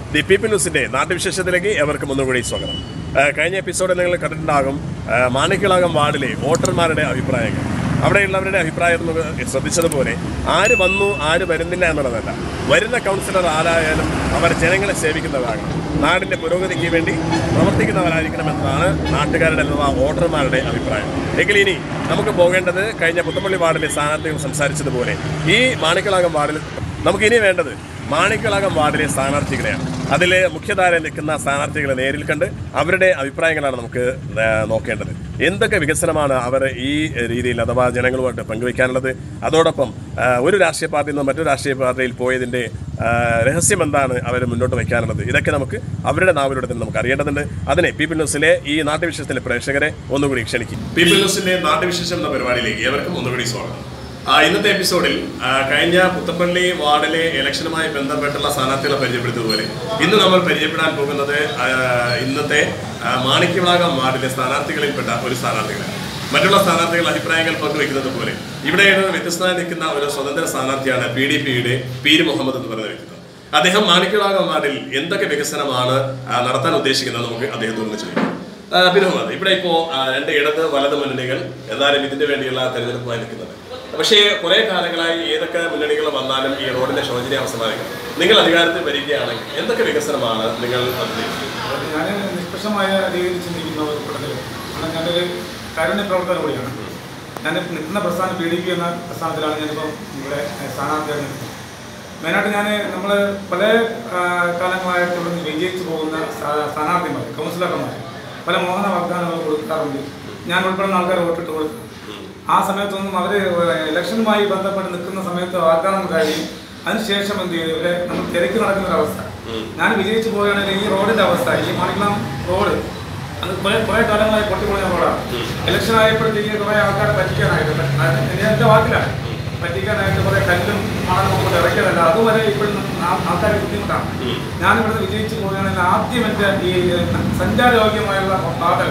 The people ന്യൂസിന്റെ നാട്ടുവിശേഷത്തിലേക്ക് എവർക്കും ഒന്നുകൂടി സ്വാഗതം ആ, കഴിഞ്ഞ എപ്പിസോഡിൽ നിങ്ങൾ കണ്ടിട്ടുണ്ടാകും ആ, മാണിക്കളാകം വാർഡിലെ വോട്ടർമാരുടെ അഭിപ്രായങ്ങൾ അവിടെയുള്ളവരുടെ അഭിപ്രായം നമുക്ക് ശ്രദ്ധിച്ചതുപോലെ ആര് വന്നു ആര് വരുന്നില്ല എന്നുള്ളതല്ല വരുന്ന കൗൺസിലർ ആരായാലും അവർ ജനങ്ങളെ സേവിക്കുന്നവരാകണം നാടിന്റെ പുരോഗതിക്ക് വേണ്ടി പ്രവർത്തിക്കുന്നവരായിരിക്കണം എന്നതാണ് നാട്ടുകാരുടെ അഥവാ വോട്ടർമാരുടെ അഭിപ്രായം എങ്കിൽ ഇനി നമുക്ക് പോകേണ്ടത് കഴിഞ്ഞ പുത്തപ്പള്ളി വാർഡിലെ സ്ഥാനാർത്ഥികൾ സംസാരിച്ചതുപോലെ ഈ മാണിക്കളാകം വാർഡിൽ നമുക്ക് ഇനി വേണ്ടത് മാണിക്കളാകം വാർഡിലെ സ്ഥാനാർത്ഥികളെയാണ് അതിലെ മുഖ്യധാരയിൽ നിൽക്കുന്ന സ്ഥാനാർത്ഥികളെ നേരിൽ കണ്ട് അവരുടെ അഭിപ്രായങ്ങളാണ് നമുക്ക് ആ, നോക്കേണ്ടത് എന്തൊക്കെ വികസനമാണ് അവർ ഈ രീതിയിൽ അഥവാ ജനങ്ങളുമായിട്ട് പങ്കുവയ്ക്കാനുള്ളത് അതോടൊപ്പം ആ, ഒരു രാഷ്ട്രീയ പാർട്ടിയിൽ നിന്ന് മറ്റൊരു രാഷ്ട്രീയ പാർട്ടിയിൽ പോയതിൻ്റെ ആ, രഹസ്യം എന്താണ് അവർ മുന്നോട്ട് വയ്ക്കാനുള്ളത് ഇതൊക്കെ നമുക്ക് അവരുടെ നാവിലൂടെ തന്നെ നമുക്ക് അറിയേണ്ടതുണ്ട് അതിനെ പീപ്പിൾ ന്യൂസിലെ ഈ നാട്ടുവിശേഷത്തിലെ പ്രേക്ഷകരെ ഒന്നുകൂടി ക്ഷണിക്കും പീപ്പിൾ ന്യൂസിന്റെ നാട്ടുവിശേഷം എന്ന പരിപാടിയിലേക്ക് ഏവർക്കും ഒന്നുകൂടി സ്വാഗതം ആ, ഇന്നത്തെ എപ്പിസോഡിൽ ആ, കഴിഞ്ഞ പുത്തപ്പള്ളി വാർഡിലെ ഇലക്ഷനുമായി ബന്ധപ്പെട്ടുള്ള സ്ഥാനാർത്ഥികളെ പരിചയപ്പെടുത്തിയതുപോലെ ഇന്ന് നമ്മൾ പരിചയപ്പെടാൻ പോകുന്നത് ആ, ഇന്നത്തെ ആ, മാണിക്യവിളാകം വാർഡിലെ സ്ഥാനാർത്ഥികളിൽപ്പെട്ട ഒരു സ്ഥാനാർത്ഥികളാണ് മറ്റുള്ള സ്ഥാനാർത്ഥികൾ അഭിപ്രായങ്ങൾ പങ്കുവെക്കുന്നത് പോലെ ഇവിടെ ഒരു വ്യത്യസ്തമായി നിൽക്കുന്ന ഒരു സ്വതന്ത്ര സ്ഥാനാർത്ഥിയാണ് പി ഡി പിയുടെ പീര് മുഹമ്മദ് എന്ന് പറയുന്ന വ്യക്തിത്വം അദ്ദേഹം മാണിക്യവിളാകം വാർഡിൽ എന്തൊക്കെ വികസനമാണ് ആ, നടത്താൻ ഉദ്ദേശിക്കുന്നത് നമുക്ക് അദ്ദേഹത്തോട് ചോദിക്കാം ആ, പിന്നെ മുഹമ്മദ് ഇവിടെ ഇപ്പോ ആ, രണ്ട് ഇടത് വലത് മുന്നണികൾ എന്നാലും ഇതിന്റെ വേണ്ടിയുള്ള തെരഞ്ഞെടുപ്പുമായി നിൽക്കുന്നത് പക്ഷേ കുറെ കാലങ്ങളായി ഏതൊക്കെ മുന്നണികൾ വന്നാലും ഈ റോഡിന്റെ ശോചനീയാവസ്ഥമായിരിക്കും നിങ്ങൾ അധികാരത്തിൽ വരികയാണെങ്കിൽ എന്തൊക്കെ വികസനമാണ് നിങ്ങൾ ഉദ്ദേശിക്കുന്നത്? ഞാൻ നിഷ്പക്ഷമായ രീതിയിൽ ചിന്തിക്കുന്ന ഒരു കൂട്ടത്തിൽ കാരണം ഞാനൊരു കാരുണ്യ പ്രവർത്തനം കൂടിയാണ് ഞാൻ നിൽക്കുന്ന പ്രസ്ഥാനം പി ഡി പി എന്ന പ്രസ്ഥാനത്തിലാണ് ഞാനിപ്പോൾ ഇവിടെ സ്ഥാനാർത്ഥിയായി നിൽക്കുന്നത് മെയിനായിട്ട് ഞാൻ നമ്മൾ പല ആ, കാലങ്ങളായിട്ട് ഇവിടെ നിന്ന് വിജയിച്ചു പോകുന്ന സ്ഥാ- സ്ഥാനാർത്ഥിമാർ കൗൺസിലർമാർ പല മോഹന വാഗ്ദാനങ്ങൾ കൊടുക്കാറുണ്ട് ഞാൻ ഉൾപ്പെടുന്ന ആൾക്കാർ വോട്ടിട്ട് കൊടുത്തു ആ സമയത്തൊന്നും അവർ ഇലക്ഷനുമായി ബന്ധപ്പെട്ട് നിൽക്കുന്ന സമയത്ത് വാഗ്ദാനം കഴിയും അതിനുശേഷം എന്ത് ചെയ്യും ഇവരെ നമ്മൾ തിരക്ക് നടക്കുന്ന ഒരു അവസ്ഥ ഞാൻ വിജയിച്ചു പോവുകയാണെങ്കിൽ ഈ റോഡിന്റെ അവസ്ഥ ഈ മണിക്കുളം റോഡ് അത് കുറെ കുറെ കാലങ്ങളായി പൊട്ടിപ്പൊളിഞ്ഞ റോഡാണ് ഇലക്ഷൻ ആയപ്പോഴത്തേക്ക് കുറെ ആൾക്കാരെ പറ്റിക്കാനായിട്ട് അത് എന്റെ വാക്കിലാണ് പറ്റിക്കാനായിട്ട് കുറെ കല്ലും മണലും കൊണ്ട് ഇറക്കിയതല്ല അതുവരെ ഇപ്പോഴും ആൾക്കാരെ ബുദ്ധിമുട്ടാണ് ഞാൻ ഇവിടുന്ന് വിജയിച്ചു പോവുകയാണെങ്കിൽ ആദ്യം എന്റെ ഈ സഞ്ചാരയോഗ്യമായുള്ള പാതകൾ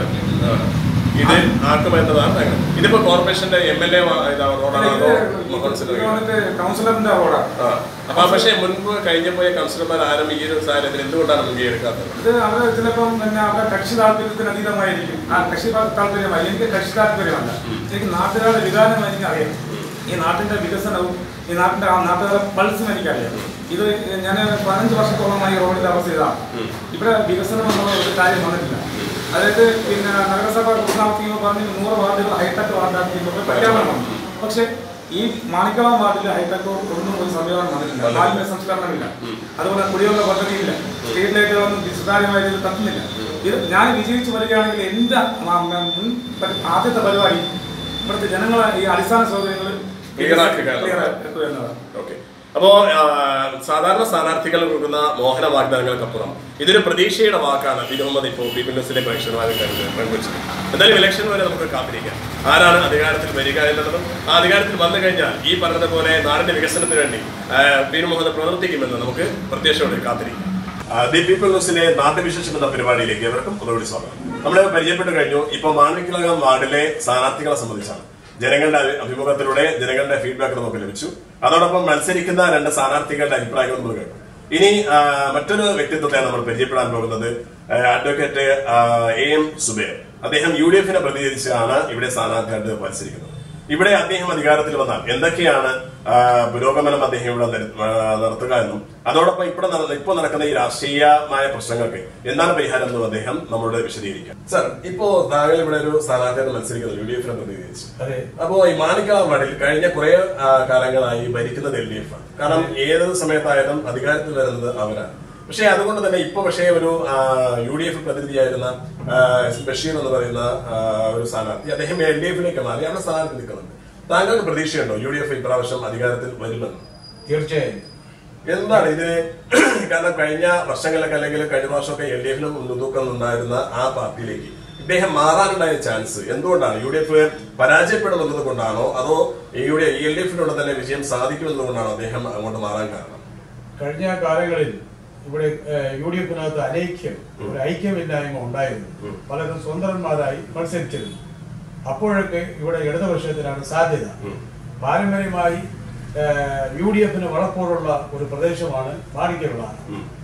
ഇത് ആക്കുമെന്നതാണ് ഞങ്ങൾ. ഇതിപ്പോ കോർപ്പറേഷന്റെ എം എൽ എ റോഡാണ് അതോ കൗൺസിലർ ഇത് വന്നിട്ട് കൗൺസിലറിന്റെ റോഡാണ് ആ അപ്പൊ പക്ഷേ മുൻപ് കഴിഞ്ഞ പോയ കൗൺസിലർമാർ ആരും ഈ ഒരു സാഹചര്യത്തിൽ എന്തുകൊണ്ടാണ് മുൻകൈ എടുക്കാത്തത് ഇത് അവര് ചിലപ്പം പിന്നെ അവരുടെ കക്ഷി താല്പര്യത്തിന് അതീതമായിരിക്കും ആ കക്ഷി താല്പര്യമായി എനിക്ക് കക്ഷി താല്പര്യമല്ല എനിക്ക് നാട്ടുകാരുടെ വികാരം എനിക്കറിയാം ഈ നാട്ടിന്റെ വികസനവും ഈ നാട്ടിന്റെ ആ നാട്ടുകാരുടെ പൾസും എനിക്കറിയാം ഇത് ഞാൻ പതിനഞ്ച് വർഷത്തോളമായി ഈ റോഡിന്റെ അവസ്ഥ ഇതാണ് ഇവിടെ വികസനം എന്നുള്ള ഒരു കാര്യം വന്നിട്ടില്ല അതായത് പിന്നെ നഗരസഭ കുടുംബാർത്ഥികൾ പറഞ്ഞ് നൂറ് വാർഡുകൾ ഹൈടെക് വാർഡാക്കി പ്രഖ്യാപനം വന്നു പക്ഷെ ഈ മാണിക്കളം വാർഡിൽ ഹൈടെക് ഒന്നും ഒരു സംവിധാനം വന്നിട്ടില്ല മാലിന്യ സംസ്കരണമില്ല അതുപോലെ കുടിവെള്ള പദ്ധതിയില്ല സ്ട്രീറ്റ് ലൈറ്റുകളൊന്നും സുതാര്യമായ രീതിയിൽ കത്തുന്നില്ല ഇത് ഞാൻ വിജയിച്ചു വരികയാണെങ്കിൽ എൻ്റെ മ- മ- മുൻ പ- ആദ്യത്തെ പരിപാടി ഇവിടുത്തെ ജനങ്ങളെ ഈ അടിസ്ഥാന സൗകര്യങ്ങൾ Clear ആക്കുക ക്ലിയർ എന്നതാണ് ഓക്കെ അപ്പോ ആ, സാധാരണ സ്ഥാനാർത്ഥികൾ കൊടുക്കുന്ന മോഹന വാഗ്ദാനങ്ങൾക്കപ്പുറം ഇതൊരു പ്രതീക്ഷയുടെ വാക്കാണ് പി മുഹമ്മദ് ഇപ്പോൾ പീപ്പിൾ ന്യൂസിലെ പ്രേക്ഷകരുമായി പങ്കുവച്ചത് എന്തായാലും ഇലക്ഷൻ വരെ നമുക്ക് കാത്തിരിക്കാം ആരാണ് അധികാരത്തിൽ വരിക എന്നുള്ളതും ആ അധികാരത്തിൽ വന്നു കഴിഞ്ഞാൽ ഈ പറഞ്ഞതുപോലെ നാടിന്റെ വികസനത്തിന് വേണ്ടി ആ, പി മുഹമ്മദ് പ്രവർത്തിക്കുമെന്ന് നമുക്ക് പ്രത്യേകതയോടെ കാത്തിരിക്കാം ദി പീപ്പിൾ ന്യൂസിലെ നാട്ടുവിശേഷം എന്ന പരിപാടിയിലേക്ക് എവർക്കും ഒന്നുകൂടി സ്വാഗതം നമ്മൾ പരിചയപ്പെട്ട് കഴിഞ്ഞു ഇപ്പൊ മാണിക്കളകം വാർഡിലെ സ്ഥാനാർത്ഥികളെ സംബന്ധിച്ചാണ് ജനങ്ങളുടെ അഭി- അഭിമുഖത്തിലൂടെ ജനങ്ങളുടെ ഫീഡ്ബാക്ക് നമുക്ക് ലഭിച്ചു അതോടൊപ്പം മത്സരിക്കുന്ന രണ്ട് സ്ഥാനാർത്ഥികളുടെ അഭിപ്രായങ്ങൾ നമ്മൾ കേട്ടു ഇനി ആ, മറ്റൊരു വ്യക്തിത്വത്തെയാണ് നമ്മൾ പരിചയപ്പെടാൻ പോകുന്നത് ആ, അഡ്വക്കേറ്റ് ആ, എ എം സുബേർ അദ്ദേഹം യു ഡി എഫിനെ പ്രതിനിധീകരിച്ചാണ് ഇവിടെ സ്ഥാനാർത്ഥിയായിട്ട് മത്സരിക്കുന്നത് ഇവിടെ അദ്ദേഹം അധികാരത്തിൽ വന്നാൽ എന്തൊക്കെയാണ് ആ, പുരോഗമനം അദ്ദേഹം ഇവിടെ നട- ആ, നടത്തുക എന്നും അതോടൊപ്പം ഇപ്പോൾ ഇപ്പോൾ നടക്കുന്ന ഈ രാഷ്ട്രീയമായ പ്രശ്നങ്ങൾക്ക് എന്താണ് പരിഹാരം എന്നും അദ്ദേഹം നമ്മളോട് വിശദീകരിക്കാം സർ ഇപ്പോ താങ്കൾ ഇവിടെ ഒരു സ്ഥാനാർത്ഥിയായിട്ട് മത്സരിക്കുന്നത് യു ഡി എഫിനെ പ്രതിനിധീകരിച്ചു അതെ അപ്പോ ഈ മാണിക്കള വാർഡിൽ കഴിഞ്ഞ കുറെ ആ, കാലങ്ങളായി ഭരിക്കുന്നത് എൽ ഡി എഫ് ആണ് കാരണം ഏത് സമയത്തായാലും അധികാരത്തിൽ വരുന്നത് അവരാണ് പക്ഷേ അതുകൊണ്ട് തന്നെ ഇപ്പൊ പക്ഷേ ഒരു യു ഡി എഫ് പ്രതിനിധിയായിരുന്ന ആ, എസ് ബഷീർ എന്ന് പറയുന്ന ആ, ഒരു സ്ഥാനാർത്ഥി അദ്ദേഹം എൽ ഡി എഫിലേക്ക് മാറി അവിടെ സ്ഥാനാർത്ഥി നിൽക്കുന്നുണ്ട് താങ്കൾക്ക് പ്രതീക്ഷയുണ്ടോ യു ഡി എഫ് ഇപ്രാവശ്യം അധികാരത്തിൽ വരുമെന്ന് തീർച്ചയായും എന്താണ് ഇതിന് കാരണം കഴിഞ്ഞ വർഷങ്ങളിലൊക്കെ അല്ലെങ്കിൽ കഴിഞ്ഞ പ്രാവശ്യമൊക്കെ എൽ ഡി എഫിന് മുൻതൂക്കം ഉണ്ടായിരുന്ന ആ പാർട്ടിയിലേക്ക് ഇദ്ദേഹം മാറാനുണ്ടായ ചാൻസ് എന്തുകൊണ്ടാണ് യു ഡി എഫ് പരാജയപ്പെടുമെന്നത് കൊണ്ടാണോ അതോ യു ഡി എൽ ഡി എഫിനുള്ള തന്നെ വിജയം സാധിക്കുമെന്നത് കൊണ്ടാണോ അദ്ദേഹം അങ്ങോട്ട് മാറാൻ കാരണം കഴിഞ്ഞ കാലങ്ങളിൽ ഇവിടെ യു ഡി എഫിനകത്ത് അനൈക്യം ഒരു ഐക്യമില്ലായ്മ ഉണ്ടായിരുന്നു പലരും സ്വതന്ത്രന്മാരായി മത്സരിച്ചിരുന്നു അപ്പോഴൊക്കെ ഇവിടെ ഇടതുപക്ഷത്തിനാണ് സാധ്യത പാരമ്പര്യമായി യു ഡി എഫിന് വളപ്പോഴുള്ള ഒരു പ്രദേശമാണ് മാണിക്യവിളാണ്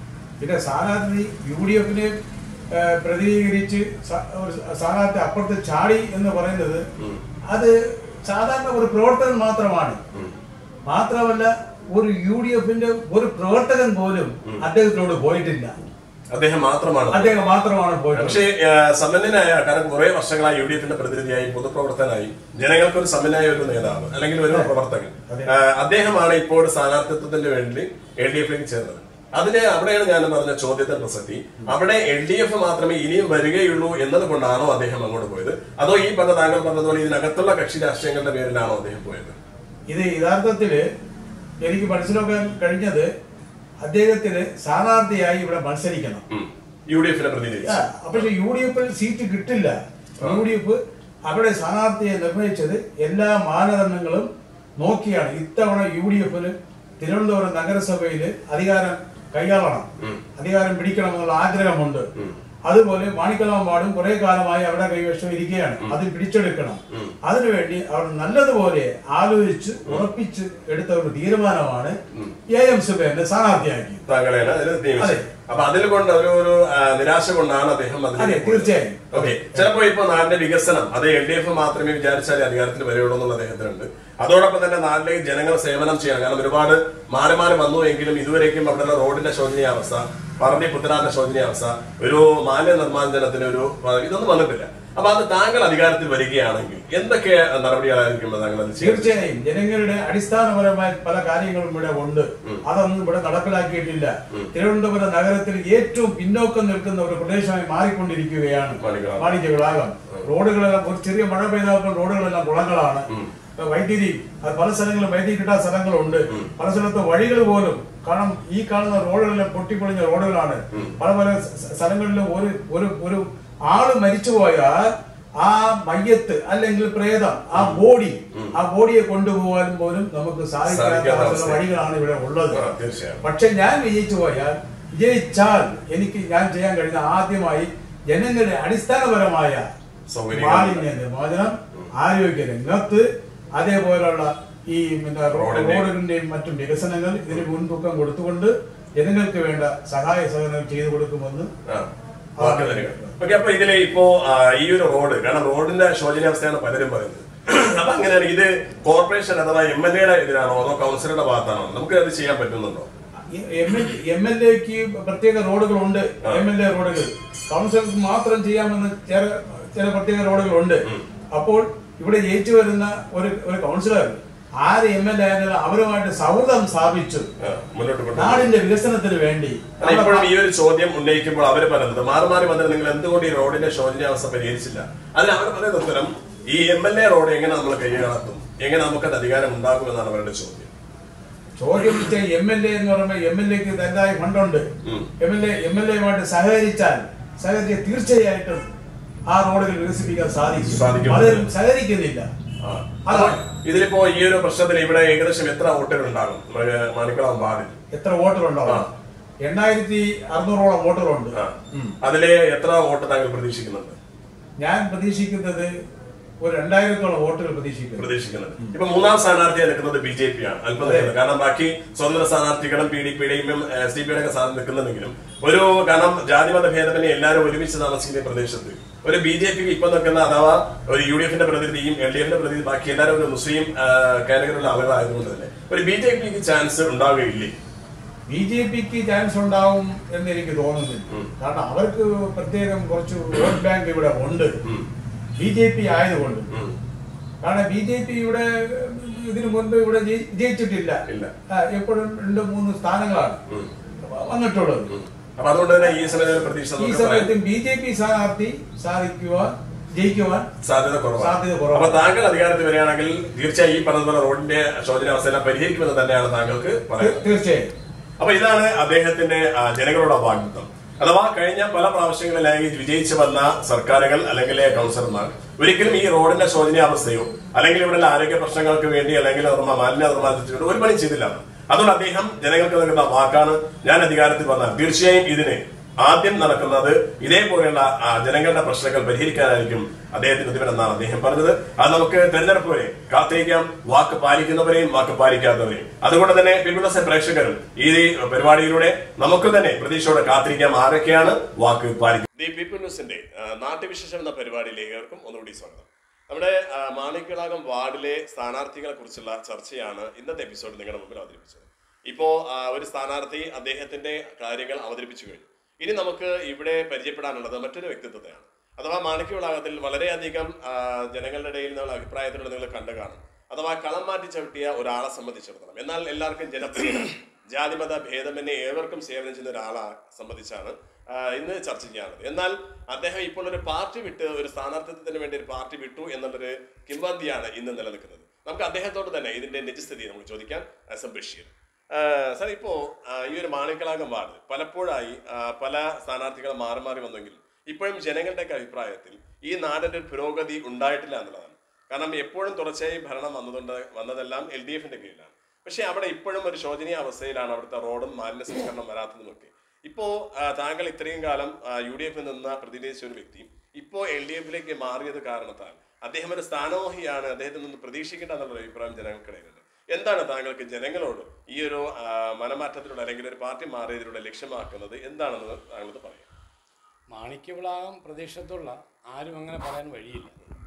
പിന്നെ സ്ഥാനാർത്ഥി യു ഡി എഫിനെ പ്രതിനിധീകരിച്ച് സ- ഒരു സ്ഥാനാർത്ഥി അപ്പുറത്ത് ചാടി എന്ന് പറയുന്നത് ഉം. അത് സാധാരണ ഒരു പ്രവർത്തകൻ മാത്രമാണ് ഉം. മാത്രമല്ല ഒരു യു ഡി എഫിന്റെ ഒരു പ്രവർത്തകൻ പോലും അദ്ദേഹത്തിനോട് പോയിട്ടില്ല അദ്ദേഹം മാത്രമാണ് അദ്ദേഹം മാത്രമാണ് പോയിട്ടുള്ളത് പക്ഷേ ആ, സമ്പന്നനായ കാരണം കുറെ വർഷങ്ങളായി യു ഡി എഫിന്റെ പ്രതിനിധിയായി പൊതുപ്രവർത്തനായി ജനങ്ങൾക്ക് ഒരു സമ്പന്നനായ ഒരു നേതാവ് അല്ലെങ്കിൽ ഒരു പ്രവർത്തകൻ അതെ. ആ, അദ്ദേഹമാണ് ഇപ്പോൾ സ്ഥാനാർത്ഥിത്വത്തിന് വേണ്ടി എൽ ഡി എഫിലേക്ക് ചേർന്നത് അതിന് അവിടെയാണ് ഞാൻ പറഞ്ഞ ചോദ്യത്തിന്റെ പ്രസക്തി അവിടെ എൽ ഡി എഫ് മാത്രമേ ഇനിയും വരികയുള്ളൂ എന്നത് കൊണ്ടാണോ അദ്ദേഹം അങ്ങോട്ട് പോയത് അതോ ഈ പറഞ്ഞ താങ്കൾ പറഞ്ഞതുപോലെ ഇതിനകത്തുള്ള കക്ഷി രാഷ്ട്രീയങ്ങളുടെ പേരിലാണോ അദ്ദേഹം പോയത് ഇത് യഥാർത്ഥത്തില് എനിക്ക് മനസ്സിലാക്കാൻ കഴിഞ്ഞത് അദ്ദേഹത്തിന് സ്ഥാനാർത്ഥിയായി ഇവിടെ മത്സരിക്കണം യു ഡി എഫിനെ പ്രതിനിധീകരിച്ച് ആ, പക്ഷെ യു ഡി എഫിൽ സീറ്റ് കിട്ടില്ല യു ഡി എഫ് അവിടെ സ്ഥാനാർത്ഥിയെ നിർണയിച്ചത് എല്ലാ മാനദണ്ഡങ്ങളും നോക്കിയാണ് ഇത്തവണ യു ഡി എഫിന് തിരുവനന്തപുരം നഗരസഭയിൽ അധികാരം കൈയാളണം അധികാരം പിടിക്കണമെന്നുള്ള ആഗ്രഹമുണ്ട് അതുപോലെ മാണിക്കലാം വാർഡും കുറെ കാലമായി അവിടെ കൈവശം ഇരിക്കുകയാണ് അത് പിടിച്ചെടുക്കണം അതിനുവേണ്ടി അവർ നല്ലതുപോലെ ആലോചിച്ച് ഉറപ്പിച്ച് എടുത്ത ഒരു തീരുമാനമാണ് എ എം സുബേന്റെ സ്ഥാനാർത്ഥിയാക്കി താങ്കളെയാണ് അതിൽ നിയമിച്ചത് അതെ. അപ്പൊ അതിൽ കൊണ്ട് ഒരു ഒരു ആ, നിരാശ കൊണ്ടാണ് അദ്ദേഹം അതെ, അതിലേക്ക് പോയത്. തീർച്ചയായും. ഓക്കെ ചിലപ്പോ ഇപ്പൊ നാടിന്റെ വികസനം അത് എൽ ഡി എഫ് മാത്രമേ വിചാരിച്ചാലേ അധികാരത്തിൽ വരികയുള്ളൂ എന്നുള്ള അദ്ദേഹത്തിനുണ്ട് അതോടൊപ്പം തന്നെ നാട്ടിലേക്ക് ജനങ്ങൾ സേവനം ചെയ്യണം കാരണം ഒരുപാട് മാറി മാറി വന്നു എങ്കിലും ഇതുവരേക്കും അവിടെയുള്ള റോഡിന്റെ ശോചനീയാവസ്ഥ പറമ്പി പുത്തനാറിന്റെ ശോചനീയാവസ്ഥ ഒരു മാലിന്യ നിർമ്മാർജ്ജനത്തിന് ഒരു ഇതൊന്നും വന്നിട്ടില്ല അപ്പൊ അത് താങ്കൾ അധികാരത്തിൽ വരികയാണെങ്കിൽ എന്തൊക്കെ നടപടികളായിരിക്കും താങ്കൾ അത് ചെയ്യുന്നത് തീർച്ചയായും ജനങ്ങളുടെ അടിസ്ഥാനപരമായ പല കാര്യങ്ങളും ഇവിടെ ഉണ്ട് അതൊന്നും ഇവിടെ നടപ്പിലാക്കിയിട്ടില്ല തിരുവനന്തപുരം നഗരത്തിൽ ഏറ്റവും പിന്നോക്കം നിൽക്കുന്ന ഒരു പ്രദേശമായി മാറിക്കൊണ്ടിരിക്കുകയാണ് മാണിക്യവിളാകം. മാണിക്യവിളാകം റോഡുകളെല്ലാം ഒരു ചെറിയ മഴ പെയ്താൽ റോഡുകളെല്ലാം കുളങ്ങളാണ് വൈദ്യുതി അത് പല സ്ഥലങ്ങളിലും വൈദ്യുതി കിട്ടാത്ത സ്ഥലങ്ങളുണ്ട് പല സ്ഥലത്തും വഴികൾ പോലും കാരണം ഈ കാണുന്ന റോഡുകളെല്ലാം പൊട്ടിപ്പൊളിഞ്ഞ റോഡുകളാണ് പല പല സ്ഥ- സ്ഥലങ്ങളിലും ഒരു ഒരു ഒരു ആള് മരിച്ചുപോയാൽ ആ മയ്യത്ത് അല്ലെങ്കിൽ പ്രേതം ആ ബോഡി ആ ബോഡിയെ കൊണ്ടുപോകാൻ പോലും നമുക്ക് സാധിക്കാത്ത സാധിക്കാത്ത ചില അവസ്ഥ. വഴികളാണ് ഇവിടെ ഉള്ളത് ആ, തീർച്ചയായും. പക്ഷെ ഞാൻ വിജയിച്ചു പോയാൽ വിജയിച്ചാൽ എനിക്ക് ഞാൻ ചെയ്യാൻ കഴിയുന്ന ആദ്യമായി ജനങ്ങളുടെ അടിസ്ഥാനപരമായ സൗകര്യങ്ങൾ. മാലിന്യ നിർമ്മാർജ്ജനം ആരോഗ്യ രംഗത്ത് അതേപോലുള്ള ഈ പിന്നെ റോ- റോഡിന്റെ- റോഡിന്റെയും മറ്റും വികസനങ്ങൾ ഇതിന് മുൻതൂക്കം കൊടുത്തുകൊണ്ട് ജനങ്ങൾക്ക് വേണ്ട സഹായ സഹകരണം ചെയ്തു കൊടുക്കുമെന്ന് ആ, വാക്ക് തരിക ഓക്കെ അപ്പൊ ഇതിലെ ഇപ്പോ ആ, ഈ ഒരു റോഡ് കാരണം റോഡിന്റെ ശോചനീയാവസ്ഥയാണ് പലരും പറയുന്നത് അപ്പൊ അങ്ങനെയാണ് ഇത് കോർപ്പറേഷൻ അഥവാ എം എൽ എയുടെ ഇതിലാണോ അതോ കൗൺസിലറുടെ ഭാഗത്താണോ നമുക്ക് അത് ചെയ്യാൻ പറ്റുന്നുണ്ടോ എം എൽ എക്ക് പ്രത്യേക റോഡുകളുണ്ട് എം എൽ എ റോഡുകൾ കൗൺസിലർക്ക് മാത്രം ചെയ്യാമെന്ന് ചില ചില പ്രത്യേക റോഡുകളുണ്ട് അപ്പോൾ ഇവിടെ ജയിച്ചു വരുന്ന ഒരു ഒരു കൗൺസിലർ ആര് എം എൽ എ ആയാലും അവരുമായിട്ട് സൗഹൃദം സ്ഥാപിച്ചു ആ, മുന്നോട്ട് കൊണ്ടുപോകും നാടിന്റെ വികസനത്തിന് വേണ്ടി അല്ല, ഇപ്പോഴും ഈ ഒരു ചോദ്യം ഉന്നയിക്കുമ്പോൾ അവർ പറയുന്നത് മാറി മാറി വന്നിട്ട് നിങ്ങൾ എന്തുകൊണ്ട് ഈ റോഡിന്റെ ശോചനീയാവസ്ഥ പരിഹരിച്ചില്ല അതിന് അവർ പറയുന്ന ഉത്തരം ഈ എം എൽ എ റോഡ് എങ്ങനെ നമ്മൾ കൈകാണത്തും എങ്ങനെ നമുക്കത് അധികാരം ഉണ്ടാക്കും എന്നാണ് അവരുടെ ചോദ്യം ചോദ്യം വെച്ചാൽ എം എൽ എ എന്ന് പറയുമ്പോൾ എം എൽ എക്ക് തന്റേതായ ഫണ്ടുണ്ട് ഉം. M L A M L എയുമായിട്ട് സഹകരിച്ചാൽ സഹകരിച്ച് തീർച്ചയായിട്ടും ആ റോഡുകൾ വികസിപ്പിക്കാൻ സാധിക്കും സാധിക്കും. പലരും സഹകരിക്കുന്നില്ല ആ. അതാണ്. അപ്പോൾ ഇതിലിപ്പോ ഈ ഒരു പ്രശ്നത്തിൽ ഇവിടെ ഏകദേശം എത്ര വോട്ടുകൾ ഉണ്ടാകും മണിക്കുളം വാർഡിൽ എത്ര വോട്ടുകളുണ്ടാവും ആ. എണ്ണായിരത്തി അറുന്നൂറോളം വോട്ടുകളുണ്ട് ആ. അതിലെ എത്ര വോട്ട് താങ്കൾ പ്രതീക്ഷിക്കുന്നുണ്ട് ഞാൻ പ്രതീക്ഷിക്കുന്നത് ഒരു രണ്ടായിരത്തോളം വോട്ടുകൾ പ്രതീക്ഷിക്കുന്നു പ്രതീക്ഷിക്കുന്നത് ഇപ്പൊ മൂന്നാം സ്ഥാനാർത്ഥിയായി നിൽക്കുന്നത് ബി ജെ പി ആണ് അല്പം നിൽക്കുന്നത് കാരണം ബാക്കി സ്വതന്ത്ര സ്ഥാനാർത്ഥികളും പി ഡി പിയുടെയും എസ് ഡി പിയുടെ ഒക്കെ സ്ഥാനം നിൽക്കുന്നുണ്ടെങ്കിലും ഒരു കാരണം ജാതിമത ഭേദമന്യേ എല്ലാവരും ഒരുമിച്ച് താമസിക്കുന്ന ഈ പ്രദേശത്ത് ഒരു ബി ജെ പിക്ക് ഇപ്പൊ നിൽക്കുന്ന അഥവാ ഒരു യു ഡി എഫിന്റെ പ്രതിനിധിയും എൽ ഡി എഫിന്റെ പ്രതിനിധി ബാക്കി എല്ലാവരും ഒരു മുസ്ലിം കാറ്റഗറിയിലുള്ള ആളുകളായതുകൊണ്ട് തന്നെ ഒരു ബി ജെ പിക്ക് ചാൻസ് ഉണ്ടാവുകയില്ലേ ബി ജെ പിക്ക് ചാൻസ് ഉണ്ടാവും എന്ന് എനിക്ക് തോന്നുന്നില്ല കാരണം അവർക്ക് പ്രത്യേകം കുറച്ച് വോട്ട് ബാങ്ക് ഇവിടെ ഉണ്ട് ബി ജെ പി ആയതുകൊണ്ട് ഉം. കാരണം ബി ജെ പി ഇവിടെ ഇതിനു മുൻപ് ഇവിടെ ജയി- വിജയിച്ചിട്ടില്ല ഇല്ല. ആ, എപ്പോഴും രണ്ട് മൂന്ന് സ്ഥാനങ്ങളാണ് ഉം. വന്നിട്ടുള്ളത് അപ്പൊ അതുകൊണ്ട് തന്നെ ഈ സമയത്ത് ഒരു പ്രതീക്ഷ ഈ നമുക്ക് പറയാം. സമയത്തും ബി ജെ പി സ്ഥാനാർത്ഥി സാധിക്കുവാൻ ജയിക്കുവാൻ സാധ്യത കുറവാണ് സാധ്യത കുറവാണ്. അപ്പൊ താങ്കൾ അധികാരത്തിൽ വരികയാണെങ്കിൽ തീർച്ചയായും ഈ പറഞ്ഞ പോലെ റോഡിന്റെ ശോചനാവസ്ഥ പരിഹരിക്കുമെന്ന് തന്നെയാണ് താങ്കൾക്ക് തീ- പറയുന്നത് തീർച്ചയായും അപ്പൊ ഇതാണ് അദ്ദേഹത്തിന്റെ ആ, ജനങ്ങളുടെ വാഗ്ദത്തം അഥവാ കഴിഞ്ഞ പല പ്രാവശ്യങ്ങളിലായി വിജയിച്ചു വന്ന സർക്കാരുകൾ അല്ലെങ്കിൽ കൗൺസിലർമാർ ഒരിക്കലും ഈ റോഡിന്റെ ശോചനീയാവസ്ഥയോ അല്ലെങ്കിൽ ഇവിടെയുള്ള ആരോഗ്യ പ്രശ്നങ്ങൾക്ക് വേണ്ടി അല്ലെങ്കിൽ നിർമ്മ- മാലിന്യ നിർമ്മാണത്തിന് ഒരു പണി ചെയ്തില്ല അതുകൊണ്ട് അദ്ദേഹം ജനങ്ങൾക്ക് നൽകുന്ന വാക്കാണ് ഞാൻ അധികാരത്തിൽ വന്നാൽ തീർച്ചയായും ഇതിന് ആദ്യം നടക്കുന്നത് ഇതേപോലെയുള്ള ആ, ജനങ്ങളുടെ പ്രശ്നങ്ങൾ പരിഹരിക്കാനായിരിക്കും അദ്ദേഹത്തിന്റെ ഉദ്യമമെന്നാണ് അദ്ദേഹം പറഞ്ഞത് അത് നമുക്ക് തെരഞ്ഞെടുപ്പ് വരെ കാത്തിരിക്കാം വാക്ക് പാലിക്കുന്നവരെയും വാക്ക് പാലിക്കാത്തവരെയും അതുകൊണ്ട് തന്നെ പീപ്പിൾസ് പ്രേക്ഷകരും ഈ പരിപാടിയിലൂടെ നമുക്ക് തന്നെ പ്രതീക്ഷയോടെ കാത്തിരിക്കാം ആരൊക്കെയാണ് വാക്ക് പാലിക്കുന്നത് ദി പീപ്പിൾ ന്യൂസിന്റെ നാട്ടുവിശേഷം എന്ന പരിപാടിയിലേക്ക് ഏവർക്കും ഒന്നുകൂടി സ്വാഗതം നമ്മുടെ ആ, മാണിക്കളാകം വാർഡിലെ സ്ഥാനാർത്ഥികളെ കുറിച്ചുള്ള ചർച്ചയാണ് ഇന്നത്തെ എപ്പിസോഡ് നിങ്ങളുടെ മുമ്പിൽ അവതരിപ്പിച്ചത് ഇപ്പോ ആ, ഒരു സ്ഥാനാർത്ഥി അദ്ദേഹത്തിന്റെ കാര്യങ്ങൾ അവതരിപ്പിച്ചു കഴിഞ്ഞു ഇനി നമുക്ക് ഇവിടെ പരിചയപ്പെടാനുള്ളത് മറ്റൊരു വ്യക്തിത്വത്തെയാണ് അഥവാ മാണിക്യവിളാകത്തിൽ വളരെയധികം ആ, ജനങ്ങളുടെ ഇടയിൽ നമ്മൾ അഭിപ്രായത്തിലൂടെ നിങ്ങൾ കണ്ടു കാണും അഥവാ കളം മാറ്റി ചവിട്ടിയ ഒരാളെ സംബന്ധിച്ചിടത്തോളം എന്നാൽ എല്ലാവർക്കും ജനപ്രിയ ജാതിമത ഭേദമന്യേ ഏവർക്കും സേവനം ചെയ്യുന്ന ഒരാളെ സംബന്ധിച്ചാണ് ആ, ഇന്ന് ചർച്ച ചെയ്യാനുള്ളത് എന്നാൽ അദ്ദേഹം ഇപ്പോൾ ഒരു പാർട്ടി വിട്ട് ഒരു സ്ഥാനാർത്ഥിത്വത്തിന് വേണ്ടി ഒരു പാർട്ടി വിട്ടു എന്നുള്ളൊരു കിംവന്തിയാണ് ഇന്ന് നിലനിൽക്കുന്നത് നമുക്ക് അദ്ദേഹത്തോട് തന്നെ ഇതിന്റെ നിജസ്ഥിതി നമുക്ക് ചോദിക്കാം എസ് എം ബഷീർ ആ, സാർ ഇപ്പോ ആ, ഈ ഒരു മാണിക്കളാകം വാർഡ് പലപ്പോഴായി ആ, പല സ്ഥാനാർത്ഥികൾ മാറി മാറി വന്നെങ്കിലും ഇപ്പോഴും ജനങ്ങളുടെയൊക്കെ അഭിപ്രായത്തിൽ ഈ നാടിന്റെ ഒരു പുരോഗതി ഉണ്ടായിട്ടില്ല എന്നുള്ളതാണ് കാരണം എപ്പോഴും തുടർച്ചയായി ഭരണം വന്നതുകൊണ്ട് വന്നതെല്ലാം എൽ ഡി എഫിന്റെ കീഴിലാണ് പക്ഷേ അവിടെ ഇപ്പോഴും ഒരു ശോചനീയ അവസ്ഥയിലാണ് അവിടുത്തെ റോഡും മാലിന്യ സംസ്കരണം വരാത്തതുമൊക്കെ ഇപ്പോ ആ, താങ്കൾ ഇത്രയും കാലം യു ഡി എഫിൽ നിന്ന് പ്രതിനിധിച്ച ഒരു വ്യക്തി ഇപ്പോ എൽ ഡി എഫിലേക്ക് മാറിയത് കാരണത്താൽ അദ്ദേഹം ഒരു സ്ഥാനമോഹിയാണ് അദ്ദേഹത്തിൽ നിന്ന് പ്രതീക്ഷിക്കേണ്ട എന്നുള്ള അഭിപ്രായം ജനങ്ങൾക്കിടയിലുണ്ട് എന്താണ് താങ്കൾക്ക് ജനങ്ങളോട് ഈ ഒരു ആ, മനമാറ്റത്തിലൂടെ അല്ലെങ്കിൽ ഒരു പാർട്ടി മാറിയതിലൂടെ ലക്ഷ്യമാക്കുന്നത് എന്താണെന്ന് താങ്കളത് പറയാം മാണിക്യവിളാകം പ്രദേശത്തുള്ള ആരും അങ്ങനെ പറയാൻ വഴിയില്ല